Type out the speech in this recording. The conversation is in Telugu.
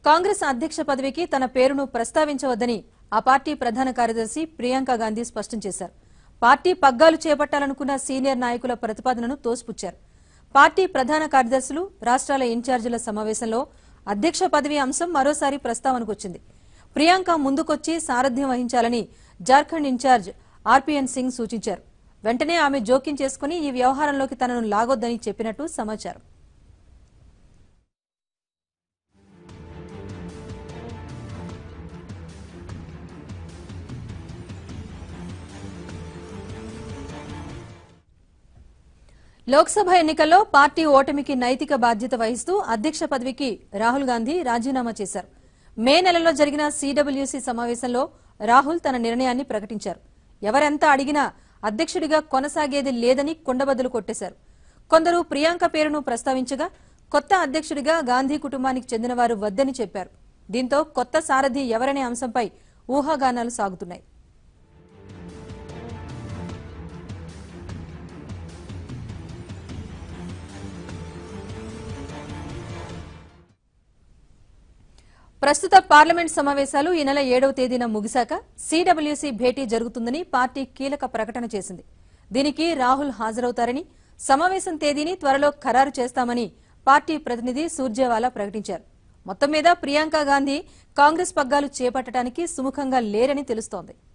కాంగ్రెస్ అధ్యక్ష పదవికి తన పేరును ప్రస్తావించవద్దని ఆ పార్టీ ప్రధాన కార్యదర్శి ప్రియాంక గాంధీ స్పష్టం చేశారు పార్టీ పగ్గాలు చేపట్టాలనుకున్న సీనియర్ నాయకుల ప్రతిపాదనను తోసిపుచ్చారు పార్టీ ప్రధాన కార్యదర్శులు రాష్ట్రాల ఇన్ఛార్జీల సమావేశంలో అధ్యక్ష పదవి అంశం మరోసారి ప్రస్తావనకు వచ్చింది ప్రియాంక ముందుకొచ్చి సారథ్యం వహించాలని జార్ఖండ్ ఇన్ఛార్జ్ ఆర్పీఎన్ సింగ్ సూచించారు వెంటనే ఆమె జోక్యం చేసుకుని ఈ వ్యవహారంలోకి తనను లాగొద్దని చెప్పినట్టు సమాచారం లోక్సభ ఎన్నికల్లో పార్టీ ఓటమికి నైతిక బాధ్యత వహిస్తూ అధ్యక్ష పదవికి రాహుల్ గాంధీ రాజీనామా చేశారు మే నెలలో జరిగిన సీడబ్ల్యూసీ సమావేశంలో రాహుల్ తన నిర్ణయాన్ని ప్రకటించారు ఎవరెంత అడిగినా అధ్యక్షుడిగా కొనసాగేది లేదని కుండబద్దలు కొట్టేశారు కొందరు ప్రియాంక పేరును ప్రస్తావించగా కొత్త అధ్యక్షుడిగా గాంధీ కుటుంబానికి చెందిన వారు వద్దని చెప్పారు దీంతో కొత్త సారథి ఎవరనే అంశంపై ఊహాగానాలు సాగుతున్నాయి ప్రస్తుత పార్లమెంట్ సమావేశాలు ఈ నెల ఏడవ తేదీన ముగిశాక సీడబ్ల్యూసీ భేటీ జరుగుతుందని పార్టీ కీలక ప్రకటన చేసింది దీనికి రాహుల్ హాజరవుతారని సమావేశం తేదీని త్వరలో ఖరారు చేస్తామని పార్టీ ప్రతినిధి సూర్జేవాలా ప్రకటించారు మొత్తం మీద ప్రియాంక గాంధీ కాంగ్రెస్ పగ్గాలు చేపట్టడానికి సుముఖంగా లేరని తెలుస్తోంది